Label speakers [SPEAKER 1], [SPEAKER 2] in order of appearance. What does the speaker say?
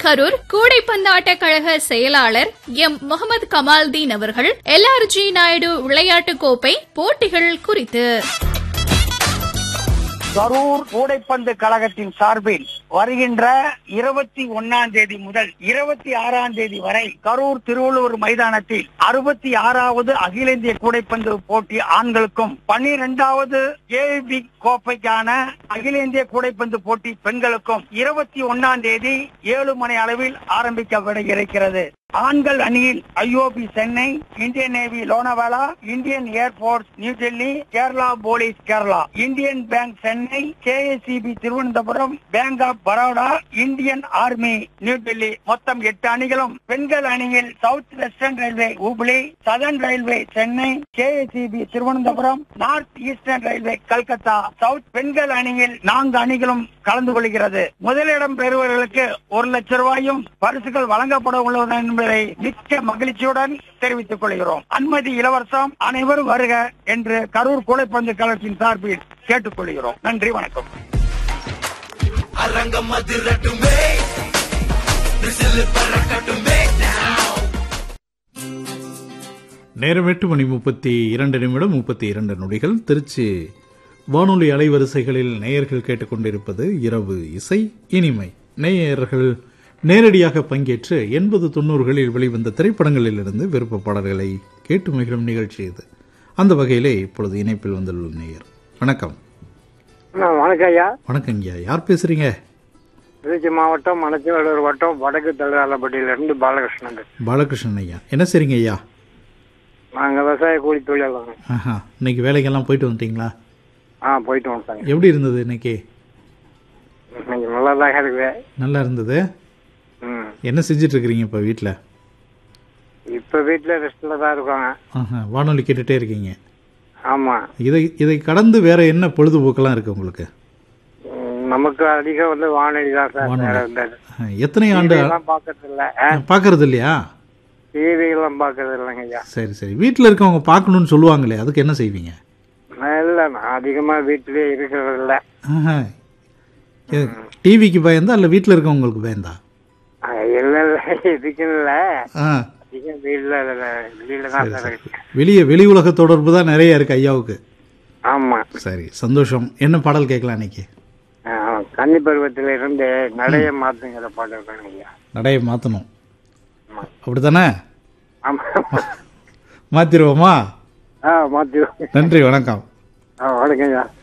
[SPEAKER 1] கரூர் கூடைப்பந்தாட்ட கழக செயலாளர் எம் முகமது கமால்தீன் அவர்கள் எல்ஆர்ஜி நாயுடு விளையாட்டுக் கோப்பை போட்டிகள் குறித்து
[SPEAKER 2] கரூர் கூடைப்பந்து கழகத்தின் சார்பில் வருகின்ற இருபத்தி ஒன்னாம் தேதி முதல் இருபத்தி ஆறாம் தேதி வரை கரூர் திருவள்ளூர் மைதானத்தில் அறுபத்தி ஆறாவது அகில இந்திய கூடைப்பந்து போட்டி ஆண்களுக்கும் பன்னிரெண்டாவது ஏபி கோப்பைக்கான அகில இந்திய கூடைப்பந்து போட்டி பெண்களுக்கும் இருபத்தி ஒன்னாம் தேதி ஏழு மணி அளவில் ஆரம்பிக்கப்பட இருக்கிறது ஆண்கள் அணியில் IOB Chennai Indian navy Lonavala Indian air force new Delhi Kerala police Kerala Indian bank Chennai KACP Thiruvananthapuram bank of Baroda Indian army new Delhi மொத்தம் எட்டு அணிகளும் பெண்கள் அணியில் south western railway Hubli southern railway Chennai KACP Thiruvananthapuram north eastern railway Calcutta south பெண்கள் அணியில் நான்கு அணிகளும் கலந்து கொள்கிறது முதலிடம் பெறுபவர்களுக்கு ஒரு லட்சம் ரூபாயும் பரிசுகள் வழங்கப்பட உள்ளது என்பதை மிக்க மகிழ்ச்சியுடன் தெரிவித்துக் கொள்கிறோம் அனுமதி இலவசம் அனைவரும் வருக என்று கரூர் கூடைப்பந்து கழகத்தின் சார்பில் கேட்டுக் கொள்கிறோம் நன்றி வணக்கம்
[SPEAKER 3] அரங்கம் அதிரட்டுமே விசில் பறக்கட்டுமே
[SPEAKER 4] நேரம் எட்டு மணி முப்பத்தி இரண்டு நிமிடம் முப்பத்தி இரண்டு நொடிகள் திருச்சி வானொலி அலைவரிசைகளில் நேயர்கள் கேட்டுக்கொண்டிருப்பது இரவு இசை இனிமை நேயர்கள் நேரடியாக பங்கேற்று எண்பது தொண்ணூறுகளில் வெளிவந்த திரைப்படங்களிலிருந்து விருப்ப பாடல்களை கேட்டு மகிழும் நிகழ்ச்சி இது அந்த வகையிலே இப்பொழுது இணைப்பில் வந்துள்ள நேயர் வணக்கம்
[SPEAKER 5] வணக்கம் ஐயா
[SPEAKER 4] வணக்கங்கய்யா யார் பேசுறீங்க
[SPEAKER 5] திருச்சி மாவட்டம் மணச்சநல்லூர் வட்டம் வடக்கு தள்ளாலப்பட்டியிலிருந்து பாலகிருஷ்ணன்
[SPEAKER 4] பாலகிருஷ்ணன் ஐயா என்ன செய்றீங்க ஐயா
[SPEAKER 5] நாங்கள் விவசாய கூலி தொழிலாளர்
[SPEAKER 4] ஆஹா இன்னைக்கு வேலைக்கெல்லாம் போயிட்டு வந்துட்டீங்களா
[SPEAKER 5] ஆ போயிட்டு வந்துட்டாங்க
[SPEAKER 4] எப்படி இருந்தது இன்னைக்கு
[SPEAKER 5] இன்னைக்கு நல்லா தான் இருக்குது
[SPEAKER 4] நல்லா இருந்தது
[SPEAKER 5] ம்
[SPEAKER 4] என்ன செஞ்சுட்டு இருக்கிறீங்க இப்போ வீட்டில்
[SPEAKER 5] இப்போ வீட்டில் ரெஸ்ட்டில் தான் இருக்காங்க
[SPEAKER 4] ஆஹா வானொலி கேட்டுட்டே இருக்கீங்க
[SPEAKER 5] ஆமாம்
[SPEAKER 4] இதை இதை கடந்து வேற என்ன பொழுதுபோக்கெல்லாம் இருக்கு உங்களுக்கு
[SPEAKER 5] நமக்கு அதிகம் வந்து வானொலி தான் சார்
[SPEAKER 4] வானொலி.
[SPEAKER 5] வேற எந்த
[SPEAKER 4] ஆஹ், எத்தனை ஆண்டு
[SPEAKER 5] எல்லாம் பார்க்கறது இல்லை
[SPEAKER 4] பார்க்கறது இல்லையா
[SPEAKER 5] டிவி எல்லாம் பார்க்கறது இல்லைங்க ஐயா
[SPEAKER 4] சரி சரி வீட்டில் இருக்கவங்க பார்க்கணும்னு சொல்லுவாங்களே அதுக்கு என்ன செய்வீங்க
[SPEAKER 5] இல்லை நான் அதிகமாக வீட்டிலேயே இருக்கிறது இல்லை
[SPEAKER 4] ஆஹா. இது டிவிக்கு பயந்தா இல்லை வீட்டில் இருக்கவங்களுக்கு பயந்தா
[SPEAKER 5] இல்லை இல்லை இதுக்குன்னு இல்லை
[SPEAKER 4] ஆ
[SPEAKER 5] அதிகம் வீட்டில் வெளியில் தான் சார் இருக்கு
[SPEAKER 4] வெளியே வெளி உலக தொடர்பு தான் நிறைய இருக்கு ஐயாவுக்கு
[SPEAKER 5] ஆமாம்
[SPEAKER 4] சரி சந்தோஷம் என்ன பாடல் கேட்கலாம் இன்னைக்கு
[SPEAKER 5] கன்னி பருவத்தில் இருந்து நடைய மாத்துங்கிற பாட்டு இருக்காங்க ஐயா
[SPEAKER 4] நடைய மாற்றணும் அப்படித்தானே
[SPEAKER 5] ஆமா
[SPEAKER 4] மாத்திருவோமா
[SPEAKER 5] ஆ மாத்தி
[SPEAKER 4] நன்றி வணக்கம்
[SPEAKER 5] ஆ வணக்கம் ஐயா